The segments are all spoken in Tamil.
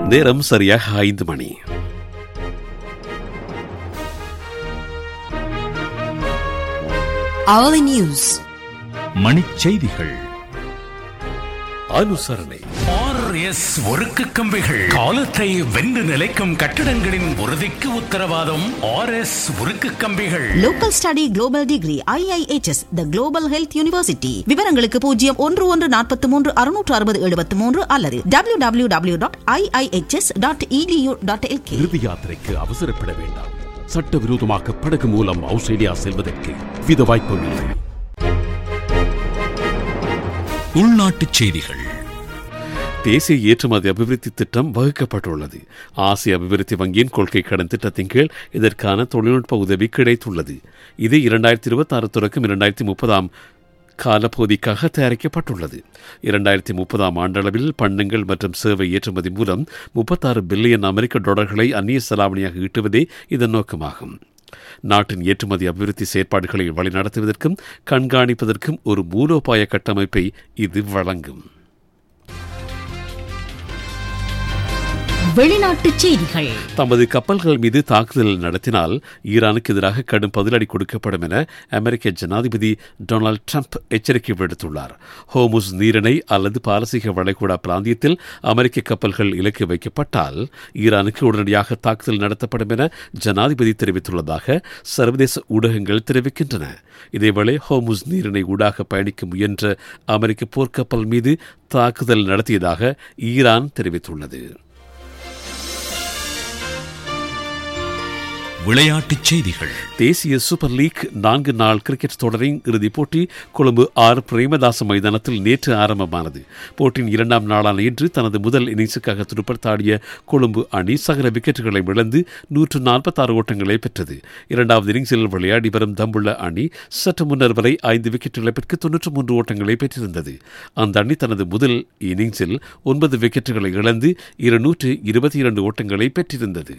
நேரம் சரியாக ஐந்து மணி hourly news மணிச் செய்திகள் அனுசரணை ஆர்எஸ் ஒருக்கு கம்பிகள் காலத்தை வென்று நிலைக்கும் கட்டிடங்களின் உறுதிக்கு உத்தரவாதம் ஆர்எஸ் உருக்கு கம்பிகள் local study global degree IIHS the global health university விவரங்களுக்கு பூஜ்ஜியம் ஒன்று ஒன்று நாற்பத்தி மூன்று அறுநூற்று அறுபது எழுபத்தி மூன்று அல்லது W W W dot IIHS dot EDU dot LK இறுதி யாத்திரைக்கு அவசரப்பட வேண்டாம் சட்டவிரோதமாக படகு மூலம் ஆஸ்திரேலியா செல்வதற்கு வித வாய்ப்பும் இல்லை உள்நாட்டுச் செய்திகள் தேசிய ஏற்றுமதி அபிவிருத்தி திட்டம் வகுக்கப்பட்டுள்ளது ஆசிய அபிவிருத்தி வங்கியின் கொள்கை கடன் திட்டத்தின் கீழ் இதற்கான தொழில்நுட்ப உதவி கிடைத்துள்ளது இது இரண்டாயிரத்தி இருபத்தி ஆறு தொடக்கம் இரண்டாயிரத்தி முப்பதாம் காலப்பகுதிக்காக தயாரிக்கப்பட்டுள்ளது இரண்டாயிரத்தி முப்பதாம் ஆண்டளவில் பண்டங்கள் மற்றும் சேவை ஏற்றுமதி மூலம் முப்பத்தாறு பில்லியன் அமெரிக்க டாலர்களை அந்நிய செலாவணியாக ஈட்டுவதே இதன் நோக்கமாகும் நாட்டின் ஏற்றுமதி அபிவிருத்தி செயற்பாடுகளை வழிநடத்துவதற்கும் கண்காணிப்பதற்கும் ஒரு மூலோபாய கட்டமைப்பை இது வழங்கும் வெளிநாட்டுச் செய்திகள் தமது கப்பல்கள் மீது தாக்குதல் நடத்தினால் ஈரானுக்கு எதிராக கடும் பதிலடி கொடுக்கப்படும் என அமெரிக்க ஜனாதிபதி டொனால்டு ட்ரம்ப் எச்சரிக்கை விடுத்துள்ளார் ஹோமுஸ் நீரிணை அல்லது பாரசீக வளைகுடா பிராந்தியத்தில் அமெரிக்க கப்பல்கள் இலக்கு வைக்கப்பட்டால் ஈரானுக்கு உடனடியாக தாக்குதல் நடத்தப்படும் என ஜனாதிபதி தெரிவித்துள்ளதாக சர்வதேச ஊடகங்கள் தெரிவிக்கின்றன இதேவேளை ஹோமுஸ் நீரிணை ஊடாக பயணிக்க முயன்ற அமெரிக்க போர்க்கப்பல் மீது தாக்குதல் நடத்தியதாக ஈரான் தெரிவித்துள்ளது விளையாட்டுச் செய்திகள் தேசிய சூப்பர் லீக் நான்கு நாள் கிரிக்கெட் தொடரின் இறுதிப் போட்டி கொழும்பு ஆர் பிரேமதாச மைதானத்தில் நேற்று ஆரம்பமானது போட்டியின் இரண்டாம் நாளான இன்று தனது முதல் இன்னிங்ஸுக்காக துடுப்படுத்தாடிய கொழும்பு அணி சகல விக்கெட்டுகளை இழந்து நூற்று நாற்பத்தாறு ஓட்டங்களை பெற்றது இரண்டாவது இன்னிங்ஸில் விளையாடி வரும் தம்புள்ள அணி சற்று முன்னர் வரை ஐந்து விக்கெட் இழப்பிற்கு தொன்னூற்று மூன்று ஓட்டங்களை பெற்றிருந்தது அந்த அணி தனது முதல் இன்னிங்ஸில் ஒன்பது விக்கெட்டுகளை இழந்து இருநூற்று இருபத்தி இரண்டு ஓட்டங்களை பெற்றிருந்தது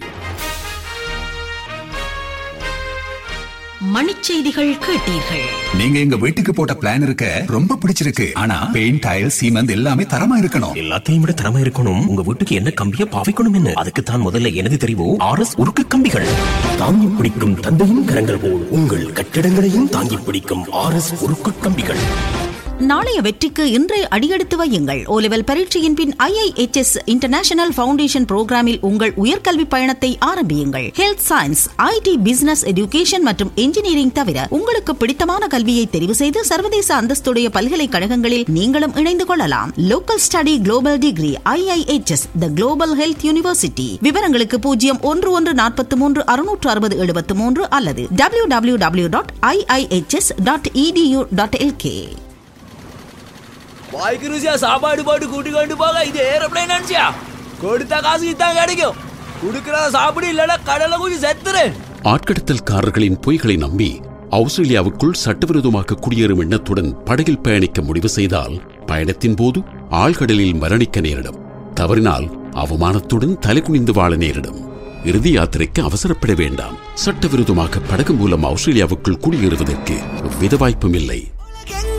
மணிச்செய்திகள் கேட்டீர்கள் நீங்க எங்க வீட்டுக்கு போட்ட பிளான் இருக்க ரொம்ப பிடிச்சிருக்கு ஆனா பெயிண்ட் டைல் சீமெண்ட் எல்லாமே தரமா இருக்கணும் எல்லாத்தையும் விட திறமை இருக்கணும் உங்க வீட்டுக்கு என்ன கம்பிய பாவிக்கணும் என்ன அதுக்கு தான் முதல்ல எனது தெரிவு ஆர் எஸ் உருக்கு கம்பிகள் தாங்கி பிடிக்கும் தந்தையின் கரங்கள் போல் உங்கள் கட்டிடங்களையும் தாங்கி பிடிக்கும் ஆர் எஸ் உருக்கு கம்பிகள் நாளைய வெற்றிக்கு இன்றே அடியெடுத்து வையுங்கள் ஓ லெவல் பரீட்சையின் பின் ஐஐஹெச்எஸ் இன்டர்நேஷனல் ஃபவுண்டேஷன் புரோகிராமில் உங்கள் உயர்கல்வி பயணத்தை ஆரம்பியுங்கள் health science IT business education மற்றும் இன்ஜினியரிங் தவிர உங்களுக்கு பிடித்தமான கல்வியை தெரிவு செய்து சர்வதேச அந்தஸ்துடைய பல்கலைக்கழகங்களில் நீங்களும் இணைந்து கொள்ளலாம் local study global degree IIHS the global health university விவரங்களுக்கு பூஜ்ஜியம் ஒன்று ஒன்று நாற்பத்தி மூன்று அறுநூற்று அறுபது எழுபத்தி மூன்று அல்லது W W W dot IIHS dot EDU dot LK வாய்க்கு ருசியா சாப்பாடு போட்டு கூட்டி கொண்டு போக இது ஏரோப்ளைன் நினைச்சியா கொடுத்த காசுக்கு தான் கிடைக்கும் கொடுக்கறத சாப்பிடு இல்லைன்னா கடலை குஞ்சு செத்துரு ஆட்கடத்தல்காரர்களின் பொய்களை நம்பி ஆஸ்திரேலியாவுக்குள் சட்டவிரோதமாக குடியேறும் எண்ணத்துடன் படகில் பயணிக்க முடிவு செய்தால் பயணத்தின் போது ஆழ்கடலில் மரணிக்க நேரிடும் தவறினால் அவமானத்துடன் தலைகுனிந்து வாழ நேரிடும் இறுதி யாத்திரைக்கு அவசரப்பட வேண்டாம் சட்டவிரோதமாக படகு மூலம் ஆஸ்திரேலியாவுக்குள் குடியேறுவதற்கு வித வாய்ப்பும் இல்லை